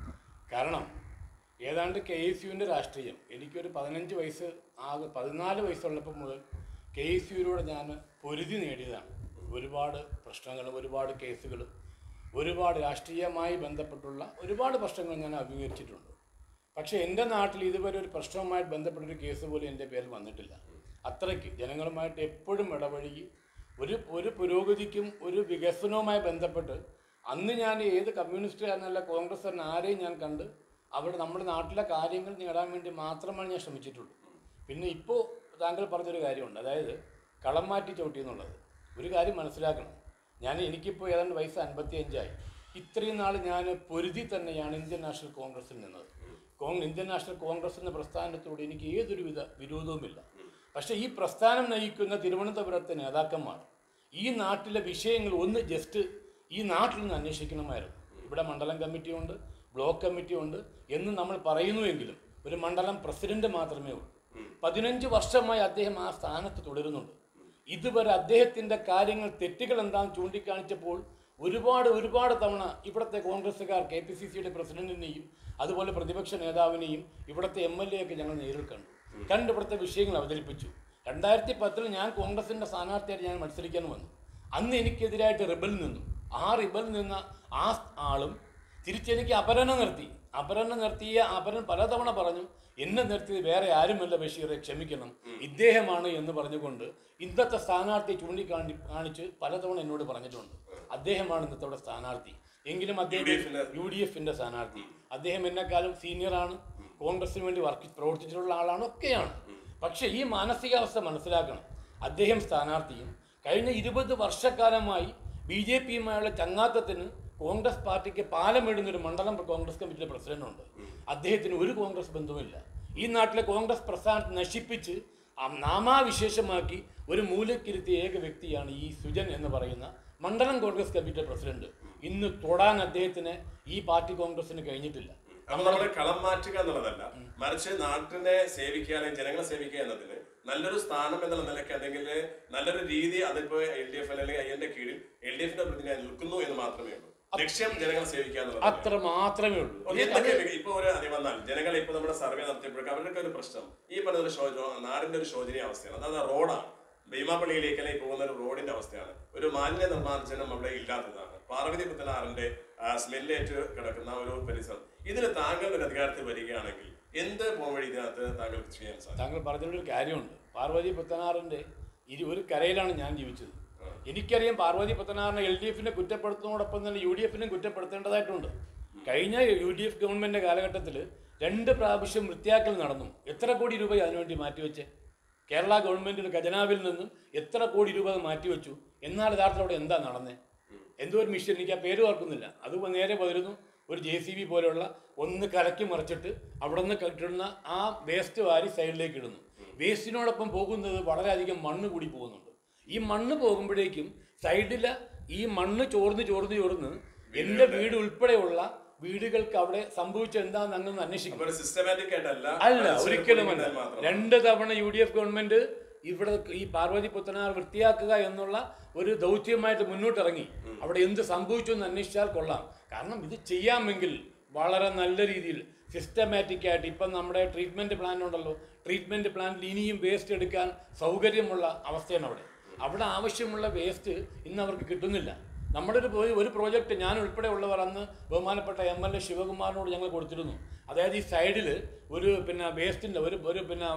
കാരണം ഏതാണ്ട് കെ എസ് യുവിൻ്റെ രാഷ്ട്രീയം എനിക്കൊരു പതിനഞ്ച് വയസ്സ് ആകെ പതിനാല് വയസ്സുള്ളപ്പോൾ മുതൽ കെ എസ് യുവിലൂടെ ഞാൻ പൊരുതി നേടിയതാണ് ഒരുപാട് പ്രശ്നങ്ങളും ഒരുപാട് കേസുകളും ഒരുപാട് രാഷ്ട്രീയമായി ബന്ധപ്പെട്ടുള്ള ഒരുപാട് പ്രശ്നങ്ങൾ ഞാൻ അഭിമുഖീകരിച്ചിട്ടുണ്ട് പക്ഷേ എൻ്റെ നാട്ടിൽ ഇതുവരെ ഒരു പ്രശ്നവുമായിട്ട് ബന്ധപ്പെട്ടൊരു കേസ് പോലും എൻ്റെ പേരിൽ വന്നിട്ടില്ല അത്രയ്ക്ക് ജനങ്ങളുമായിട്ട് എപ്പോഴും ഇടപഴകി ഒരു ഒരു പുരോഗതിക്കും ഒരു വികസനവുമായി ബന്ധപ്പെട്ട് അന്ന് ഞാൻ ഏത് കമ്മ്യൂണിസ്റ്റുകാരനല്ല കോൺഗ്രസ് ആരെയും ഞാൻ കണ്ട് അവിടെ നമ്മുടെ നാട്ടിലെ കാര്യങ്ങൾ നേടാൻ വേണ്ടി മാത്രമാണ് ഞാൻ ശ്രമിച്ചിട്ടുള്ളൂ പിന്നെ ഇപ്പോൾ താങ്കൾ പറഞ്ഞൊരു കാര്യമുണ്ട് അതായത് കളം മാറ്റി ചവിട്ടി എന്നുള്ളത് ഒരു കാര്യം മനസ്സിലാക്കണം ഞാൻ എനിക്കിപ്പോൾ ഏതാണ്ട് വയസ്സ് അൻപത്തി അഞ്ചായി ഇത്രയും നാൾ ഞാൻ പൊരുതി തന്നെയാണ് ഇന്ത്യൻ നാഷണൽ കോൺഗ്രസിൽ നിന്നത് കോൺ ഇന്ത്യൻ നാഷണൽ കോൺഗ്രസ് എന്ന പ്രസ്ഥാനത്തോട് എനിക്ക് ഏതൊരു വിധ വിരോധവുമില്ല പക്ഷേ ഈ പ്രസ്ഥാനം നയിക്കുന്ന തിരുവനന്തപുരത്തെ നേതാക്കന്മാർ ഈ നാട്ടിലെ വിഷയങ്ങൾ ഒന്ന് ജസ്റ്റ് ഈ നാട്ടിൽ നിന്ന് അന്വേഷിക്കണമായിരുന്നു ഇവിടെ മണ്ഡലം കമ്മിറ്റിയുണ്ട് ബ്ലോക്ക് കമ്മിറ്റിയുണ്ട് എന്ന് നമ്മൾ പറയുന്നുവെങ്കിലും ഒരു മണ്ഡലം പ്രസിഡന്റ് മാത്രമേ ഉള്ളൂ പതിനഞ്ച് വർഷമായി അദ്ദേഹം ആ സ്ഥാനത്ത് തുടരുന്നുണ്ട് ഇതുവരെ അദ്ദേഹത്തിന്റെ കാര്യങ്ങൾ തെറ്റുകൾ എന്താണെന്ന് ചൂണ്ടിക്കാണിച്ചപ്പോൾ ഒരുപാട് ഒരുപാട് തവണ ഇവിടുത്തെ കോൺഗ്രസ്സുകാർ കെ പി സി സിയുടെ പ്രസിഡന്റിനെയും അതുപോലെ പ്രതിപക്ഷ നേതാവിനെയും ഇവിടുത്തെ എം എൽ എ ഒക്കെ ഞങ്ങൾ നേരിൽ കണ്ടു കണ്ട് ഇവിടുത്തെ വിഷയങ്ങൾ അവതരിപ്പിച്ചു രണ്ടായിരത്തി പത്തിൽ ഞാൻ കോൺഗ്രസിന്റെ സ്ഥാനാർത്ഥിയായിട്ട് ഞാൻ മത്സരിക്കാൻ വന്നു അന്ന് എനിക്കെതിരായിട്ട് റിബൽ നിന്നു ആ റിബൽ നിന്ന ആ ആളും തിരിച്ചെനിക്ക് അപരനെ നിർത്തി അപരനെ നിർത്തിയ അപരൻ പലതവണ പറഞ്ഞു എന്നെ നിർത്തിയത് വേറെ ആരുമല്ല ബഷീറെ ക്ഷമിക്കണം ഇദ്ദേഹമാണ് എന്ന് പറഞ്ഞുകൊണ്ട് ഇന്നത്തെ സ്ഥാനാർത്ഥി ചൂണ്ടിക്കാണി കാണിച്ച് പലതവണ എന്നോട് പറഞ്ഞിട്ടുണ്ട് അദ്ദേഹമാണ് ഇന്നത്തെ സ്ഥാനാർത്ഥി എങ്കിലും അദ്ദേഹം യു ഡി എഫിന്റെ സ്ഥാനാർത്ഥി അദ്ദേഹം എന്നെക്കാളും സീനിയറാണ് കോൺഗ്രസിന് വേണ്ടി വർക്ക് പ്രവർത്തിച്ചിട്ടുള്ള ആളാണ് ഒക്കെയാണ് പക്ഷേ ഈ മാനസികാവസ്ഥ മനസ്സിലാക്കണം അദ്ദേഹം സ്ഥാനാർത്ഥിയും കഴിഞ്ഞ ഇരുപത് വർഷക്കാലമായി ബി ജെ പിയുമായുള്ള ചങ്ങാത്തത്തിന് കോൺഗ്രസ് പാർട്ടിക്ക് പാലമിടുന്ന ഒരു മണ്ഡലം കോൺഗ്രസ് കമ്മിറ്റിയുടെ പ്രസിഡന്റുണ്ട് അദ്ദേഹത്തിന് ഒരു കോൺഗ്രസ് ബന്ധവുമില്ല ഈ നാട്ടിലെ കോൺഗ്രസ് പ്രസ്ഥാനത്തെ നശിപ്പിച്ച് ആ നാമാവിശേഷമാക്കി ഒരു മൂലക്കിരുത്തിയ ഏക വ്യക്തിയാണ് ഈ സുജൻ എന്ന് പറയുന്ന മണ്ഡലം കോൺഗ്രസ് കമ്മിറ്റിയുടെ പ്രസിഡന്റ് ഇന്ന് തൊടാൻ അദ്ദേഹത്തിന് ഈ പാർട്ടി കോൺഗ്രസിന് കഴിഞ്ഞിട്ടില്ല അപ്പൊ നമ്മുടെ കളം മാറ്റുക എന്നുള്ളതല്ല മറിച്ച് നാട്ടിനെ സേവിക്കുക അല്ലെങ്കിൽ ജനങ്ങളെ സേവിക്കുക എന്നതിന് നല്ലൊരു സ്ഥാനം എന്നുള്ള നിലയ്ക്ക് അല്ലെങ്കിൽ നല്ലൊരു രീതി അതിപ്പോ എൽ ഡി എഫ് അല്ലെങ്കിൽ അയ്യന്റെ കീഴിൽ എൽ ഡി എഫിന്റെ പ്രതിനിധി നിൽക്കുന്നു എന്ന് മാത്രമേ ഉള്ളൂ ലക്ഷ്യം ജനങ്ങളെ സേവിക്കുക എന്നുള്ളത് അത്ര മാത്രമേ ഉള്ളൂ ഓക്കേ, എന്തൊക്കെ മിക- ഇപ്പൊ ഒരു അതി വന്നാൽ ജനങ്ങൾ ഇപ്പൊ നമ്മുടെ സർവേ നടത്തിയപ്പോഴൊക്കെ അവരുടെ ഒരു പ്രശ്നം ഈ പറഞ്ഞ ഒരു ശോച നാടിന്റെ ഒരു ശോചനീയ അവസ്ഥയാണ് അതായത് റോഡാണ് ഭീമാപ്പള്ളിയിലേക്കെല്ലാം പോകുന്ന ഒരു റോഡിന്റെ അവസ്ഥയാണ് ഒരു മാലിന്യ നിർമ്മാർജ്ജനം അവിടെ ഇല്ലാത്തതാണ് പാർവതി പുത്തനാറിന്റെ സ്മെല്ലേറ്റ് കിടക്കുന്ന ഒരു പരിസരം ഇതിന് താങ്കളുടെ ഒരു അധികാരത്തിൽ വരികയാണെങ്കിൽ എന്ത് പോംവഴി ഇതിനകത്ത് താങ്കൾക്ക് ചെയ്യാൻ സാധിക്കും താങ്കൾ പറഞ്ഞൊരു കാര്യമുണ്ട് പാർവതി പുത്തനാറിന്റെ ഇരു ഒരു കരയിലാണ് ഞാൻ ജീവിച്ചത് എനിക്കറിയാം പാർവതി പുത്തനാറിനെ എൽ ഡി എഫിനെ കുറ്റപ്പെടുത്തുന്നതോടൊപ്പം തന്നെ യു ഡി എഫിനെ കുറ്റപ്പെടുത്തേണ്ടതായിട്ടുണ്ട് കഴിഞ്ഞ യു ഡി എഫ് ഗവൺമെന്റിന്റെ കാലഘട്ടത്തിൽ രണ്ട് പ്രാവശ്യം വൃത്തിയാക്കൽ നടന്നു എത്ര കോടി രൂപ അതിനുവേണ്ടി മാറ്റിവെച്ചേ കേരള ഗവൺമെന്റിന്റെ ഖജനാവിൽ നിന്നും എത്ര കോടി രൂപ അത് മാറ്റിവെച്ചു എന്നാൽ യഥാർത്ഥത്തിൽ അവിടെ എന്താ നടന്നേ എന്തോ ഒരു മിഷൻ എനിക്ക് ആ പേര് ഓർക്കുന്നില്ല അത് നേരെ പകരുന്നു ഒരു ജെ സി ബി പോലെയുള്ള ഒന്ന് കലക്കി മറിച്ചിട്ട് അവിടെ നിന്ന് കിട്ടുന്ന ആ വേസ്റ്റ് വാരി സൈഡിലേക്ക് ഇടുന്നു വേസ്റ്റിനോടൊപ്പം പോകുന്നത് വളരെയധികം മണ്ണ് കൂടി പോകുന്നുണ്ട് ഈ മണ്ണ് പോകുമ്പോഴേക്കും സൈഡിലെ ഈ മണ്ണ് ചോർന്ന് ചോർന്ന് ചോർന്ന് എൻ്റെ വീട് ഉൾപ്പെടെയുള്ള വീടുകൾക്ക് അവിടെ സംഭവിച്ചത് എന്താണെന്ന് അങ്ങനെ അന്വേഷിക്കും അപ്പൊ സിസ്റ്റമാറ്റിക് ആയിട്ടല്ല അല്ല മനുഷ്യരെ ഒരിക്കലും അല്ല കുടുംബത്തിൽ മാത്രം. രണ്ട് തവണ യു ഡി എഫ് ഗവൺമെന്റ് ഇവിടെ ഈ പാർവതി പുത്തനാർ വൃത്തിയാക്കുക എന്നുള്ള ഒരു ദൗത്യമായിട്ട് മുന്നോട്ടിറങ്ങി അവിടെ എന്ത് സംഭവിച്ചു എന്ന് അന്വേഷിച്ചാൽ കൊള്ളാം കാരണം ഇത് ചെയ്യാമെങ്കിൽ വളരെ നല്ല രീതിയിൽ സിസ്റ്റമാറ്റിക് ആയിട്ട് ഇപ്പം നമ്മുടെ ട്രീറ്റ്മെൻറ്റ് പ്ലാൻ ഉണ്ടല്ലോ ട്രീറ്റ്മെൻറ്റ് പ്ലാനിൽ ഇനിയും വേസ്റ്റ് എടുക്കാൻ സൗകര്യമുള്ള അവസ്ഥയാണ് അവിടെ അവിടെ ആവശ്യമുള്ള വേസ്റ്റ് ഇന്ന് അവർക്ക് കിട്ടുന്നില്ല നമ്മുടെ ഒരു pro- ഒരു പ്രോജക്റ്റ് ഞാൻ ഉൾപ്പെടെ ഉള്ളവർ അന്ന് ബഹുമാനപ്പെട്ട എം എൽ എ ശിവകുമാറിനോട് ഞങ്ങൾ കൊടുത്തിരുന്നു അതായത് ഈ സൈഡിൽ ഒരു പിന്നെ വേസ്റ്റിൻ്റെ ഒരു ഒരു പിന്നെ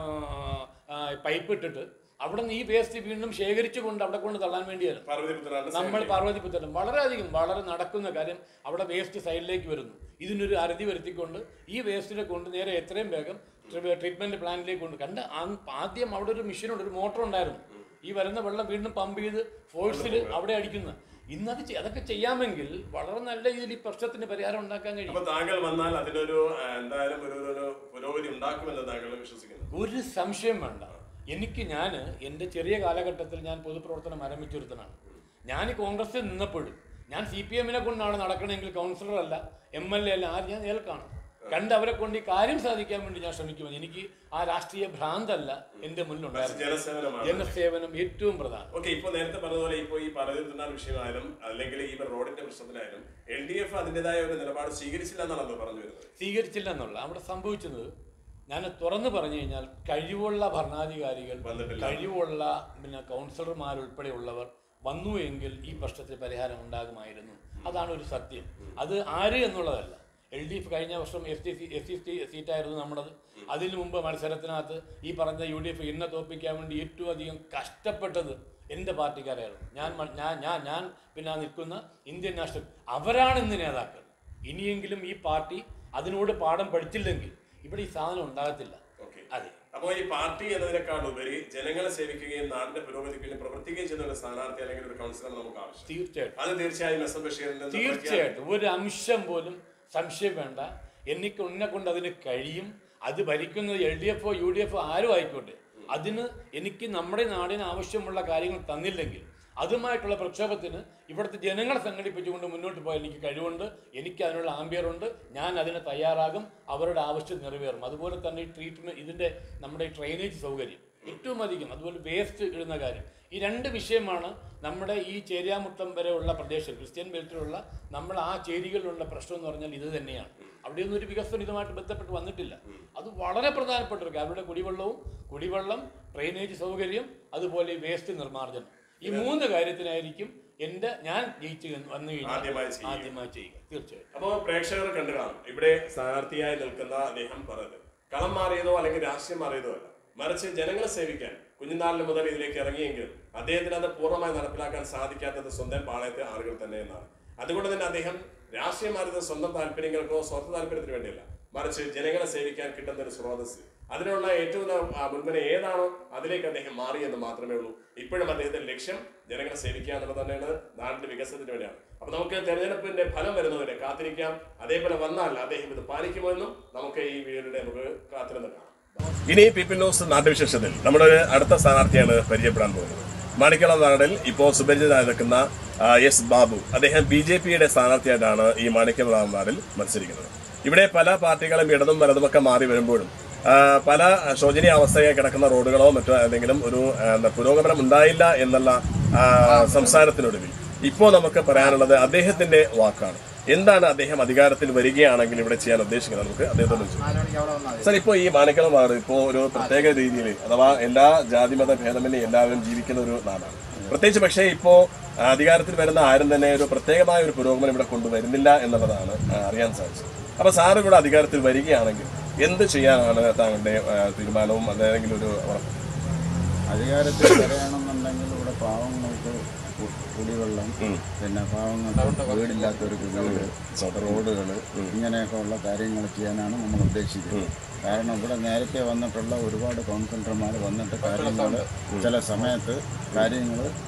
പൈപ്പ് ഇട്ടിട്ട് അവിടെ നിന്ന് ഈ വേസ്റ്റ് വീണ്ടും ശേഖരിച്ചു കൊണ്ട് അവിടെ കൊണ്ട് തള്ളാൻ വേണ്ടിയാണ് പാർവതി പുത്രനാണ് നമ്മൾ പാർവതിപുത്തനം വളരെയധികം വളരെ നടക്കുന്ന കാര്യം അവിടെ വേസ്റ്റ് സൈഡിലേക്ക് വരുന്നു ഇതിനൊരു അറുതി വരുത്തിക്കൊണ്ട് ഈ വേസ്റ്റിനെ കൊണ്ട് നേരെ എത്രയും വേഗം ട്രീറ്റ്മെന്റ് പ്ലാന്റിലേക്ക് കൊണ്ട് കണ്ട് ആ- ആദ്യം അവിടെ ഒരു മെഷീനുണ്ട് ഒരു മോട്ടർ ഉണ്ടായിരുന്നു ഈ വരുന്ന വെള്ളം വീണ്ടും പമ്പ് ചെയ്ത് ഫോഴ്സിൽ അവിടെ അടിക്കുന്ന ഇന്നത് ചെ- അതൊക്കെ ചെയ്യാമെങ്കിൽ വളരെ നല്ല രീതിയിൽ ഈ പ്രശ്നത്തിന് പരിഹാരം ഉണ്ടാക്കാൻ കഴിയും അപ്പൊ താങ്കൾ വന്നാൽ അതിനൊരു ആ, എന്തായാലും ഒരു ഒരു പുരോഗതി ഉണ്ടാക്കുമെന്ന് താങ്കൾ വിശ്വസിക്കുന്നു ഒരു സംശയം വേണ്ട എനിക്ക് ഞാൻ എൻ്റെ ചെറിയ കാലഘട്ടത്തിൽ ഞാൻ പൊതുപ്രവർത്തനം ആരംഭിച്ചൊരുത്തനാണ് ഞാൻ കോൺഗ്രസിൽ നിന്നപ്പോഴും ഞാൻ സി പി എമ്മിനെ കൊണ്ടാണ് നടക്കണമെങ്കിൽ കൗൺസിലർ അല്ല എം എൽ എ അല്ല ആര് ഞാൻ നേൽക്കാണ് കണ്ട് അവരെ കൊണ്ട് ഈ കാര്യം സാധിക്കാൻ വേണ്ടി ഞാൻ ശ്രമിക്കുമെന്ന് എനിക്ക് ആ രാഷ്ട്രീയ ഭ്രാന്തല്ല എൻ്റെ മുന്നിലുണ്ടായിരുന്നു ജനസേവനമാണ് ജനസേവനം ഏറ്റവും പ്രധാനം ഓക്കെ ഇപ്പൊ നേരത്തെ പറഞ്ഞതുപോലെ ഇപ്പൊ ഈ പാർവതി പുത്രനാർ വിഷയമായാലും അല്ലെങ്കിൽ ഈ റോഡിന്റെ പ്രശ്നത്തിലായാലും എൽ ഡി എഫ് അതിന്റേതായ ഒരു നിലപാട് സ്വീകരിച്ചില്ല എന്നാണല്ലോ പറഞ്ഞു വരുന്നത് സ്വീകരിച്ചില്ല എന്നുള്ള അവിടെ സംഭവിച്ചത് ഞാൻ തുറന്നു പറഞ്ഞു കഴിഞ്ഞാൽ കഴിവുള്ള ഭരണാധികാരികൾ വന്നിട്ടില്ല. കഴിവുള്ള പിന്നെ കൗൺസിലർമാരുൾപ്പെടെയുള്ളവർ വന്നു എങ്കിൽ ഈ പ്രശ്നത്തിന് പരിഹാരം ഉണ്ടാകുമായിരുന്നു അതാണ് ഒരു സത്യം അത് ആര് എന്നുള്ളതല്ല എൽ ഡി എഫ് കഴിഞ്ഞ വർഷം S T C S C T സീറ്റായിരുന്നു നമ്മുടേത് അതിനു മുമ്പ് മത്സരത്തിനകത്ത് ഈ പറഞ്ഞ യു ഡി എഫ് എന്നെ തോൽപ്പിക്കാൻ വേണ്ടി ഏറ്റവും അധികം കഷ്ടപ്പെട്ടത് എൻ്റെ പാർട്ടിക്കാരായിരുന്നു ഞാൻ മ- ഞാൻ ഞാൻ ഞാൻ പിന്നെ ആ നിൽക്കുന്ന ഇന്ത്യൻ നാഷണൽ അവരാണ് ഇന്ന് നേതാക്കൾ ഇനിയെങ്കിലും ഈ പാർട്ടി അതിനോട് പാഠം പഠിച്ചില്ലെങ്കിൽ ഇവിടെ ഈ സാധനം ഉണ്ടാകത്തില്ല ഓക്കെ അതെ അപ്പോൾ ഈ പാർട്ടി എന്നതിനേക്കാൾ ഉപരി ജനങ്ങളെ സേവിക്കുകയും നാടിന്റെ പുരോഗതിക്ക് വേണ്ടി പ്രവർത്തിക്കുകയും ചെയ്യുന്ന ഒരു സ്ഥാനാർത്ഥി അല്ലെങ്കിൽ ഒരു കൗൺസിലർ നമുക്ക് ആവശ്യം തീർച്ചയായിട്ടും അത് തീർച്ചയായും എസ് എം ബഷീറിന്റെ നിന്ന് തീർച്ചയായിട്ടും ഒരു അംശം പോലും സംശയം വേണ്ട എനിക്ക് എന്നെ കൊണ്ട് അതിന് കഴിയും അത് ഭരിക്കുന്നത് എൽ ഡി എഫോ യു ഡി എഫോ ആരും ആയിക്കോട്ടെ അതിന് എനിക്ക് നമ്മുടെ നാടിന് ആവശ്യമുള്ള കാര്യങ്ങൾ തന്നില്ലെങ്കിൽ അതുമായിട്ടുള്ള പ്രക്ഷോഭത്തിന് ഇവിടുത്തെ ജനങ്ങളെ സംഘടിപ്പിച്ചുകൊണ്ട് മുന്നോട്ട് പോയാൽ എനിക്ക് കഴിവുണ്ട് എനിക്ക് അതിനുള്ള ആംബിയറുണ്ട് ഞാൻ അതിന് തയ്യാറാകും അവരുടെ ആവശ്യം നിറവേറും അതുപോലെ തന്നെ ഈ ട്രീറ്റ്മെൻറ്റ് ഇതിൻ്റെ നമ്മുടെ ഈ ഡ്രെയിനേജ് സൗകര്യം ഏറ്റവും അധികം അതുപോലെ വേസ്റ്റ് ഇടുന്ന കാര്യം ഈ രണ്ട് വിഷയമാണ് നമ്മുടെ ഈ ചേരിയാമുട്ടം വരെ ഉള്ള പ്രദേശം ക്രിസ്ത്യൻ ബെൽറ്റിലുള്ള നമ്മൾ ആ ചേരികളിലുള്ള പ്രശ്നം എന്ന് പറഞ്ഞാൽ ഇത് തന്നെയാണ് അവിടെയൊന്നും ഒരു വികസനം ഇതുമായിട്ട് ബന്ധപ്പെട്ട് വന്നിട്ടില്ല അത് വളരെ പ്രധാനപ്പെട്ട ഒരു കാര്യം അവിടെ കുടിവെള്ളവും കുടിവെള്ളം ഡ്രെയിനേജ് സൗകര്യം അതുപോലെ ഈ വേസ്റ്റ് നിർമ്മാർജ്ജനം ഈ മൂന്ന് കാര്യത്തിനായിരിക്കും എൻ്റെ ഞാൻ ജയിച്ചു വന്നു ആദ്യമായി കഴിഞ്ഞാൽ ചെയ്യുക. ആദ്യമായി ചെയ്യുക തീർച്ചയായും അപ്പോൾ പ്രേക്ഷകർ കണ്ടു കാണും ഇവിടെ സ്ഥാനാർത്ഥിയായി നിൽക്കുന്ന അദ്ദേഹം പറഞ്ഞത് കളം മാറിയതോ അല്ലെങ്കിൽ രാഷ്ട്രീയം മാറിയതോ അല്ല മറിച്ച് ജനങ്ങളെ സേവിക്കാൻ കുഞ്ഞുനാളിന് മുതൽ ഇതിലേക്ക് ഇറങ്ങിയെങ്കിലും അദ്ദേഹത്തിന് അത് പൂർണ്ണമായി നടപ്പിലാക്കാൻ സാധിക്കാത്തത് സ്വന്തം പാളയത്തെ ആളുകൾ തന്നെ എന്നാണ് അതുകൊണ്ട് തന്നെ അദ്ദേഹം രാഷ്ട്രീയം മാറിയത് സ്വന്തം താല്പര്യങ്ങൾക്കോ സ്വാർത്ഥ താല്പര്യത്തിന് വേണ്ടിയല്ല മറിച്ച് ജനങ്ങളെ സേവിക്കാൻ കിട്ടുന്ന ഒരു സ്രോതസ് അതിനുള്ള ഏറ്റവും ന- ആ മുൻപിനെ ഏതാണോ അതിലേക്ക് അദ്ദേഹം മാറി എന്ന് മാത്രമേ ഉള്ളൂ ഇപ്പോഴും അദ്ദേഹത്തിന്റെ ലക്ഷ്യം ജനങ്ങളെ സേവിക്കുക എന്നുള്ളത് തന്നെയാണ് നാടിന്റെ വികസനത്തിന് വേണ്ടിയാണ് അപ്പൊ നമുക്ക് തെരഞ്ഞെടുപ്പിന്റെ ഫലം വരുന്നവരെ കാത്തിരിക്കാം അതേപോലെ വന്നാൽ അദ്ദേഹം ഇത് പാലിക്കുമോ എന്നും നമുക്ക് ഈ വീഡിയോയുടെ നമുക്ക് കാത്തിരുന്ന് കാണാം ഇനി പീപ്പിൾ ന്യൂസ് നാട്ടുവിശേഷത്തിൽ നമ്മുടെ ഒരു അടുത്ത സ്ഥാനാർത്ഥിയാണ് പരിചയപ്പെടാൻ പോകുന്നത് മാണിക്കളം നാടിൽ ഇപ്പോൾ സുപരിചിതനായി നിൽക്കുന്ന ആ, എസ് ബാബു അദ്ദേഹം ബി ജെ പിയുടെ സ്ഥാനാർത്ഥിയായിട്ടാണ് ഈ മാണിക്കളം നാടിൽ മത്സരിക്കുന്നത് ഇവിടെ പല പാർട്ടികളും ഇടതും വലതുമൊക്കെ മാറി വരുമ്പോഴും ആ, പല ശോചനീയ അവസ്ഥയിൽ കിടക്കുന്ന റോഡുകളോ മറ്റോ എന്തെങ്കിലും ഒരു ആ, എന്താ, പുരോഗമനം ഉണ്ടായില്ല എന്നുള്ള ആ, സംസാരത്തിനൊടുവിൽ ഇപ്പോൾ നമുക്ക് പറയാനുള്ളത് അദ്ദേഹത്തിന്റെ വാക്കാണ് എന്താണ് അദ്ദേഹം അധികാരത്തിൽ വരികയാണെങ്കിൽ ഇവിടെ ചെയ്യാൻ ഉദ്ദേശിക്കുന്നത് നമുക്ക് അദ്ദേഹത്തോട് ചോദിക്കാം. സാർ ഇപ്പോൾ ഈ മാണിക്കളം നാട് ഇപ്പോൾ ഒരു പ്രത്യേക രീതിയിൽ അഥവാ എല്ലാ ജാതിമത ഭേദമന്യേ എല്ലാവരും ജീവിക്കുന്ന ഒരു നാടാണ് പ്രത്യേകിച്ച് പക്ഷേ ഇപ്പോൾ അധികാരത്തിൽ വരുന്ന ആരും തന്നെ ഒരു പ്രത്യേകമായ ഒരു പുരോഗമനം ഇവിടെ കൊണ്ടുവരുന്നില്ല എന്നുള്ളതാണ് ആ, അറിയാൻ സാധിച്ചത് അപ്പൊ സാർ ഇവിടെ അധികാരത്തിൽ വരികയാണെങ്കിൽ എന്ത് ചെയ്യാനാണ് താങ്കളുടെ ആ, തീരുമാനവും അതേതെങ്കിലും ഒരു ഉറപ്പ് അധികാരത്തിൽ വരികയാണെന്നുണ്ടെങ്കിൽ ഇവിടെ പാവങ്ങൾക്ക് കു- കുടിവെള്ളം പിന്നെ പാവങ്ങൾക്ക് വീടില്ലാത്തവർക്ക് വീട് റോഡുകൾ ഇങ്ങനെയൊക്കെ ഉള്ള കാര്യങ്ങൾ ചെയ്യാനാണ് നമ്മൾ ഉദ്ദേശിക്കുന്നത് കാരണം ഇവിടെ നേരത്തെ വന്നിട്ടുള്ള ഒരുപാട് കൗൺസിലർമാർ വന്നിട്ട് കാര്യങ്ങൾ ചില സമയത്ത് കാര്യങ്ങൾ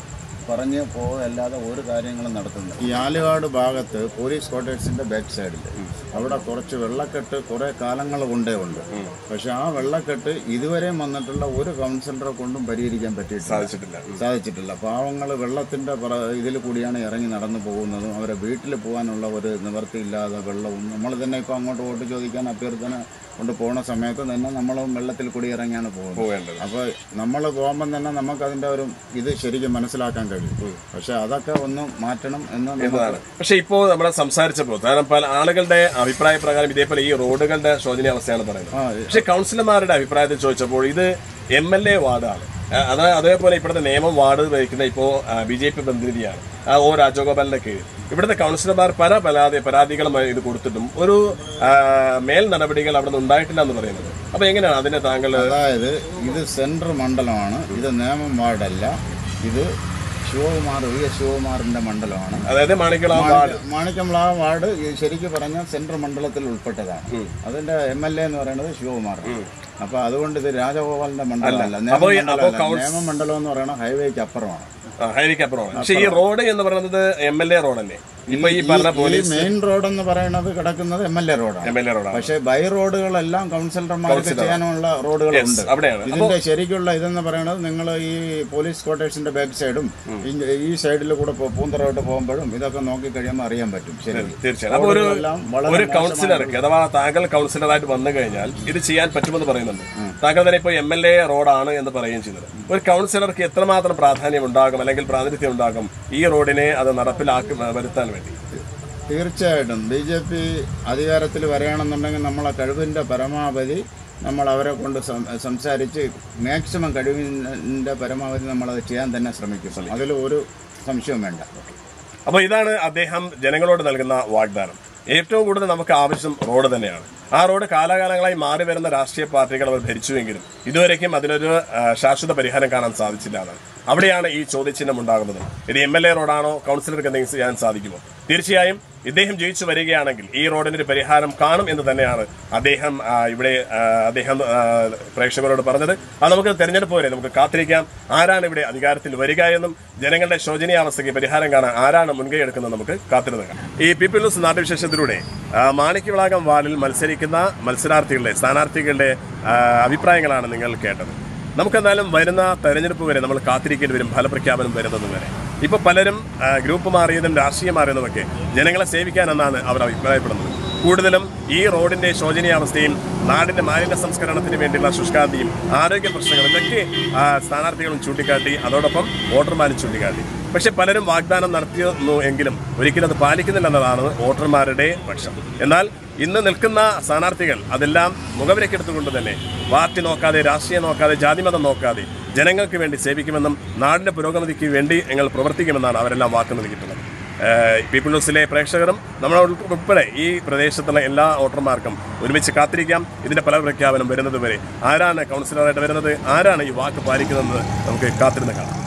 പറഞ്ഞ് പോകല്ലാതെ ഒരു കാര്യങ്ങളും നടത്തുന്നില്ല ഈ ആലുകാട് ഭാഗത്ത് പോലീസ് ക്വാർട്ടേഴ്സിന്റെ ബാക്ക് സൈഡിൽ അവിടെ കുറച്ച് വെള്ളക്കെട്ട് കുറെ കാലങ്ങൾ കൊണ്ടേ ഉണ്ട് പക്ഷെ ആ വെള്ളക്കെട്ട് ഇതുവരെയും വന്നിട്ടുള്ള ഒരു കൗൺസിലറെ കൊണ്ടും പരിഹരിക്കാൻ പറ്റിയിട്ടില്ല സാധിച്ചിട്ടില്ല സാധിച്ചിട്ടില്ല പാവങ്ങൾ വെള്ളത്തിന്റെ ഇതിൽ കൂടിയാണ് ഇറങ്ങി നടന്നു പോകുന്നതും അവരെ വീട്ടിൽ പോകാനുള്ള ഒരു നിവൃത്തിയില്ലാതെ വെള്ളവും നമ്മൾ തന്നെ ഇപ്പോൾ അങ്ങോട്ട് വോട്ട് ചോദിക്കാൻ അഭ്യർത്ഥന കൊണ്ട് പോകുന്ന സമയത്ത് തന്നെ നമ്മളും വെള്ളത്തിൽ കൂടി ഇറങ്ങിയാണ് പോകുന്നത് പോകേണ്ടത് അപ്പോൾ നമ്മൾ പോകുമ്പം തന്നെ നമുക്ക് അതിൻ്റെ ഒരു ഇത് ശരിക്കും മനസ്സിലാക്കാൻ കഴിയും പക്ഷെ അതൊക്കെ ഒന്ന് മാറ്റണം എന്ന് നമുക്ക് എന്നതാണ് പക്ഷെ ഇപ്പോൾ നമ്മൾ സംസാരിച്ചപ്പോൾ കാരണം പല ആളുകളുടെ അഭിപ്രായ പ്രകാരം ഇതേപോലെ ഈ റോഡുകളുടെ ശോചനീയാവസ്ഥയാണ് പറയുന്നത് ആ, പക്ഷെ കൗൺസിലർമാരുടെ അഭിപ്രായത്തിൽ ചോദിച്ചപ്പോൾ ഇത് എം എൽ എ വാർഡാണ് ആ, അത് അതേപോലെ ഇവിടുത്തെ നിയമം വാർഡ് വഹിക്കുന്ന ഇപ്പോൾ ബി ജെ പി പ്രതിനിധിയാണ് ആ, ഒ രാജഗോപാലിന്റെ കീഴിൽ ഇവിടുത്തെ കൗൺസിലർമാർ പല പരാതി പരാതികളും ഇത് കൊടുത്തിട്ടും ഒരു ആ, മേൽ നടപടികൾ അവിടെ നിന്ന് ഉണ്ടായിട്ടില്ല എന്ന് പറയുന്നത് അപ്പൊ എങ്ങനെയാണ് അതിനെ താങ്കൾ അതായത് ഇത് സെൻട്രൽ മണ്ഡലമാണ് ഇത് നേമം വാർഡല്ല ഇത് ശിവകുമാർ വി എസ് ശിവകുമാറിന്റെ മണ്ഡലമാണ് അതായത് മാണിക്കളാം വാർഡ് മാണിക്കംപ്ലാവ് വാർഡ് ഈ ശരിക്കും പറഞ്ഞാൽ സെൻട്രൽ മണ്ഡലത്തിൽ ഉൾപ്പെട്ടതാണ് അതിന്റെ എം എൽ എ എന്ന് പറയുന്നത് ശിവകുമാറാണ് അപ്പൊ അതുകൊണ്ട് ഇത് രാജഗോപാലിന്റെ മണ്ഡലമല്ല അപ്പൊ ഈ- അപ്പൊ നിയമമണ്ഡലമല്ല. നിയമമണ്ഡലം എന്ന് പറയുന്നത് ഹൈവേക്ക് അപ്പുറമാണ് ഹൈവേക്ക് അപ്പുറമാണ് പക്ഷെ ഈ റോഡ് എന്ന് പറയുന്നത് എം എൽ എ റോഡല്ലേ ഇപ്പൊ ഈ പറഞ്ഞ ഈ പോലീസ് മെയിൻ റോഡ് എന്ന് പറയുന്നത് കിടക്കുന്നത് എം എൽ എ റോഡാണ് എം എൽ എ റോഡാണ് പക്ഷേ ബൈ റോഡുകളെല്ലാം കൗൺസിലർമാർക്ക് ചെയ്യാനുള്ള റോഡുകളുണ്ട് Yes, അവിടെയാണ്. ഇതിന്റെ ശരിക്കുള്ള ഇതെന്ന് പറയുന്നത് നിങ്ങൾ ഈ പോലീസ് ക്വാർട്ടേഴ്സിന്റെ ബാക്ക് സൈഡും ഈ- ഈ സൈഡിൽ കൂടെ പോ- പൂന്തറോട്ട് പോകുമ്പോഴും ഇതൊക്കെ നോക്കി കഴിയുമ്പോൾ അറിയാൻ പറ്റും ശരി തീർച്ചയായും അപ്പൊ ഒരു റോഡുകളെല്ലാം വളരെ ഒരു മോശമാണ്. കൗൺസിലർക്ക് അഥവാ താങ്കൾ കൗൺസിലറായിട്ട് വന്നു കഴിഞ്ഞാൽ ഇത് ചെയ്യാൻ പറ്റുമെന്ന് പറയുന്നുണ്ട് താങ്കൾ തന്നെ ഇപ്പോൾ എം എൽ എ റോഡാണ് എന്ന് പറയുകയും ചെയ്തത് ഒരു കൗൺസിലർക്ക് എത്രമാത്രം പ്രാധാന്യം ഉണ്ടാകും അല്ലെങ്കിൽ പ്രാതിനിധ്യം ഉണ്ടാകും ഈ റോഡിനെ അത് നടപ്പിലാക്കി വരുത്താൻ വേണ്ടി തീർച്ചയായിട്ടും ബി ജെ പി അധികാരത്തിൽ വരികയാണെന്നുണ്ടെങ്കിൽ നമ്മളെ കഴിവിൻ്റെ പരമാവധി നമ്മൾ അവരെ കൊണ്ട് സം- സംസാരിച്ച് മാക്സിമം കഴിവിൻ്റെ പരമാവധി നമ്മളത് ചെയ്യാൻ തന്നെ ശ്രമിക്കും അതിൽ ഒരു സംശയവും വേണ്ട അപ്പോൾ ഇതാണ് അദ്ദേഹം ജനങ്ങളോട് നൽകുന്ന വാഗ്ദാനം ഏറ്റവും കൂടുതൽ നമുക്ക് ആവശ്യം റോഡ് തന്നെയാണ് ആ റോഡ് കാലാകാലങ്ങളായി മാറി വരുന്ന രാഷ്ട്രീയ പാർട്ടികൾ അവർ ഭരിച്ചുവെങ്കിലും ഇതുവരേക്കും അതിനൊരു ആ, ശാശ്വത പരിഹാരം കാണാൻ സാധിച്ചില്ല എന്നാണ് അവിടെയാണ് ഈ ചോദ്യചിഹ്നം ഉണ്ടാകുന്നത് ഇത് എം എൽ എ റോഡാണോ കൗൺസിലർക്ക് എന്തെങ്കിലും ചെയ്യാൻ സാധിക്കുമോ തീർച്ചയായും ഇദ്ദേഹം ജയിച്ചു വരികയാണെങ്കിൽ ഈ റോഡിന് ഒരു പരിഹാരം കാണും എന്ന് തന്നെയാണ് അദ്ദേഹം ആ, ഇവിടെ ആ, അദ്ദേഹം ആ, പ്രേക്ഷകരോട് പറഞ്ഞത് അത് നമുക്ക് തെരഞ്ഞെടുപ്പ് വരെ നമുക്ക് കാത്തിരിക്കാം ആരാണ് ഇവിടെ അധികാരത്തിൽ വരിക എന്നും ജനങ്ങളുടെ ശോചനീയാവസ്ഥയ്ക്ക് പരിഹാരം കാണാൻ ആരാണ് മുൻകൈ എടുക്കുന്നത് നമുക്ക് കാത്തിരുന്ന് കാണാം ഈ പീപ്പിൾ ന്യൂസ് നാട്ടുവിശേഷത്തിലൂടെ ആ, മാണിക്യവിളാകം വാർഡിൽ മത്സരിക്കുന്ന മത്സരാർത്ഥികളുടെ സ്ഥാനാർത്ഥികളുടെ ആ, അഭിപ്രായങ്ങളാണ് നിങ്ങൾ കേട്ടത് നമുക്കെന്തായാലും വരുന്ന തെരഞ്ഞെടുപ്പ് വരെ നമ്മൾ കാത്തിരിക്കേണ്ടി വരും ഫലപ്രഖ്യാപനം വരുന്നത് വരെ ഇപ്പൊ പലരും ആ, ഗ്രൂപ്പ് മാറിയതും രാഷ്ട്രീയം മാറിയതുമൊക്കെ ജനങ്ങളെ സേവിക്കാനെന്നാണ് അവർ അഭിപ്രായപ്പെടുന്നത് കൂടുതലും ഈ റോഡിന്റെ ശോചനീയാവസ്ഥയും നാടിന്റെ മാലിന്യ സംസ്കരണത്തിന് വേണ്ടിയുള്ള ശുഷ്കാന്തിയും ആരോഗ്യ പ്രശ്നങ്ങളും ഇതൊക്കെ ആ, സ്ഥാനാർത്ഥികളും ചൂണ്ടിക്കാട്ടി അതോടൊപ്പം വോട്ടർമാരും ചൂണ്ടിക്കാട്ടി പക്ഷെ പലരും വാഗ്ദാനം നടത്തിയിരുന്നു എങ്കിലും ഒരിക്കലും അത് പാലിക്കുന്നില്ല എന്നതാണ് വോട്ടർമാരുടെ പക്ഷം എന്നാൽ ഇന്ന് നിൽക്കുന്ന സ്ഥാനാർത്ഥികൾ അതെല്ലാം മുഖവിലക്കെടുത്തുകൊണ്ട് തന്നെ പാർട്ടി നോക്കാതെ രാഷ്ട്രീയം നോക്കാതെ ജാതിമതം നോക്കാതെ ജനങ്ങൾക്ക് വേണ്ടി സേവിക്കുമെന്നും നാടിന്റെ പുരോഗതിക്ക് വേണ്ടി ഞങ്ങൾ പ്രവർത്തിക്കുമെന്നാണ് അവരെല്ലാം വാക്ക് നൽകിയിട്ടുള്ളത് ഏഹ് പീപ്പിൾ ന്യൂസിലെ പ്രേക്ഷകരും നമ്മളോട് ഉൾപ്പെടെ ഈ പ്രദേശത്തുള്ള എല്ലാ വോട്ടർമാർക്കും ഒരുമിച്ച് കാത്തിരിക്കാം ഇതിന്റെ ഫലപ്രഖ്യാപനം വരുന്നത് വരെ ആരാണ് കൗൺസിലറായിട്ട് വരുന്നത് ആരാണ് ഈ വാക്ക് പാലിക്കുന്നതെന്ന് നമുക്ക് കാത്തിരുന്ന് കാണാം